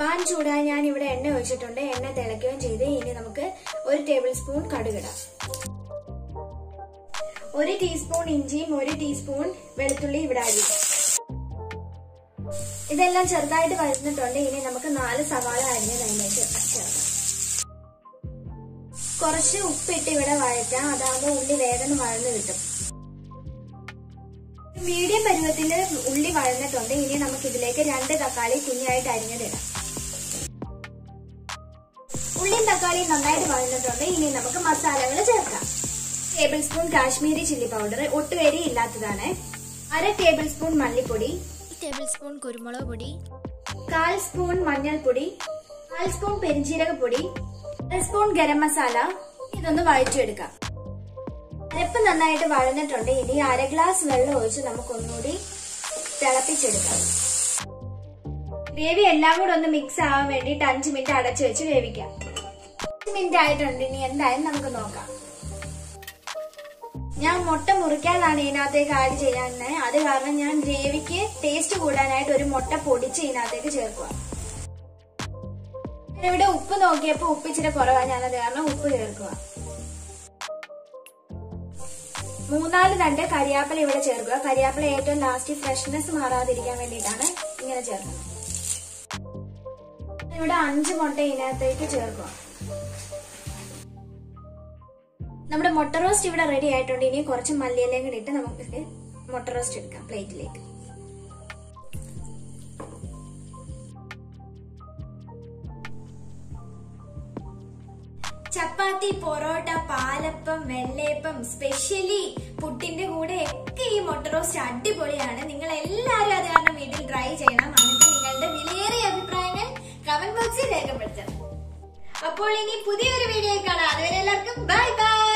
pan ചൂടായി ഞാൻ ഇവിടെ എണ്ണ ഒഴിച്ചിട്ടുണ്ട് എണ്ണ തിളയ്ക്കുകയും ചെയ്ത് ഇനി നമുക്ക് ഒരു ടേബിൾ സ്പൂൺ കടുകിടാം ഒരു ടീസ്പൂൺ ഇഞ്ചിയും ഒരു ടീസ്പൂൺ വെളുത്തുള്ളി ഇവിടെ അരി ഇതെല്ലാം ചെറുതായിട്ട് വഴന്നിട്ടുണ്ട് ഇനി നമുക്ക് നാല് സവാള അരിഞ്ഞത് അതിലേക്ക് ചേർക്കാം കുറച്ച് ഉപ്പിട്ട് ഇവിടെ വഴറ്റാം അതാകുമ്പോൾ ഉള്ളി വേഗം വഴന്ന് കിട്ടും മീഡിയം പരുവത്തിൽ ഉള്ളി വഴന്നിട്ടുണ്ട് ഇനി നമുക്ക് ഇതിലേക്ക് രണ്ട് തക്കാളി കുഞ്ഞായിട്ട് അരിഞ്ഞതിടാം ഉള്ളിയും തക്കാളിയും നന്നായിട്ട് വഴന്നിട്ടുണ്ട് ഇനി നമുക്ക് മസാലകൾ ചേർക്കാം tablespoon Kashmiri chilli powder ഒട്ടുപേരി ഇല്ലാത്തതാണ് അര ടേബിൾ സ്പൂൺ മല്ലിപ്പൊടി ടേബിൾ സ്പൂൺ കുരുമുളക് പൊടി കാൽ സ്പൂൺ മഞ്ഞൾപ്പൊടി കാൽ സ്പൂൺ പെരിഞ്ചീരകപ്പൊടി അര സ്പൂൺ ഗരം മസാല ഇതൊന്ന് വഴറ്റിയെടുക്കാം അരപ്പ് നന്നായിട്ട് വഴന്നിട്ടുണ്ട് ഇനി അര ഗ്ലാസ് വെള്ളം ഒഴിച്ച് നമുക്ക് ഒന്നുകൂടി തിളപ്പിച്ചെടുക്കാം ഗ്രേവി എല്ലാം കൂടെ ഒന്ന് മിക്സ് ആവാൻ വേണ്ടിയിട്ട് അഞ്ച് മിനിറ്റ് അടച്ചു വെച്ച് വേവിക്കാം അഞ്ച് മിനിറ്റ് ആയിട്ടുണ്ട് ഇനി എന്തായാലും നമുക്ക് നോക്കാം ഞാൻ മുട്ട മുറിക്കാതാണ് ഇതിനകത്തേക്ക് ആഡ് ചെയ്യാൻ അത് കാരണം ഞാൻ ഗ്രേവിക്ക് ടേസ്റ്റ് കൂടാനായിട്ട് ഒരു മുട്ട പൊടിച്ച് ഇതിനകത്തേക്ക് ചേർക്കുക ഇവിടെ ഉപ്പ് നോക്കിയപ്പോ ഉപ്പ് ഇച്ചിരി കുറവാണ് ഞാനത് കാരണം ഉപ്പ് ചേർക്കുക മൂന്നാല് തണ്ട് കരിയാപ്പില ഇവിടെ ചേർക്കുക കരിയാപ്പില ഏറ്റവും ലാസ്റ്റ് ഫ്രഷ്നെസ് മാറാതിരിക്കാൻ വേണ്ടിയിട്ടാണ് ഇങ്ങനെ ചേർക്കുന്നത് ഇവിടെ അഞ്ച് മുട്ട ഇതിനകത്തേക്ക് ചേർക്കുക നമ്മുടെ മുട്ട റോസ്റ്റ് ഇവിടെ റെഡി ആയിട്ടുണ്ട് ഇനി കുറച്ച് മല്ലിയിലയും കൂടി ഇട്ട് നമുക്ക് മുട്ട റോസ്റ്റ് എടുക്കാം പ്ലേറ്റിലേക്ക് ചപ്പാത്തി പൊറോട്ട പാലപ്പം വെള്ളയപ്പം സ്പെഷ്യലി പുട്ടിന്റെ കൂടെ ഒക്കെ ഈ മുട്ട റോസ്റ്റ് അടിപൊളിയാണ് നിങ്ങൾ എല്ലാവരും അത് കാരണം വീട്ടിൽ ട്രൈ ചെയ്യണം എന്നിട്ട് നിങ്ങളുടെ വിലയേറിയ അഭിപ്രായങ്ങൾ കമന്റ് ബോക്സിൽ രേഖപ്പെടുത്തണം അപ്പോൾ ഇനി പുതിയൊരു വീഡിയോ കാണാം അതുവരെ എല്ലാവർക്കും ബൈ ബൈ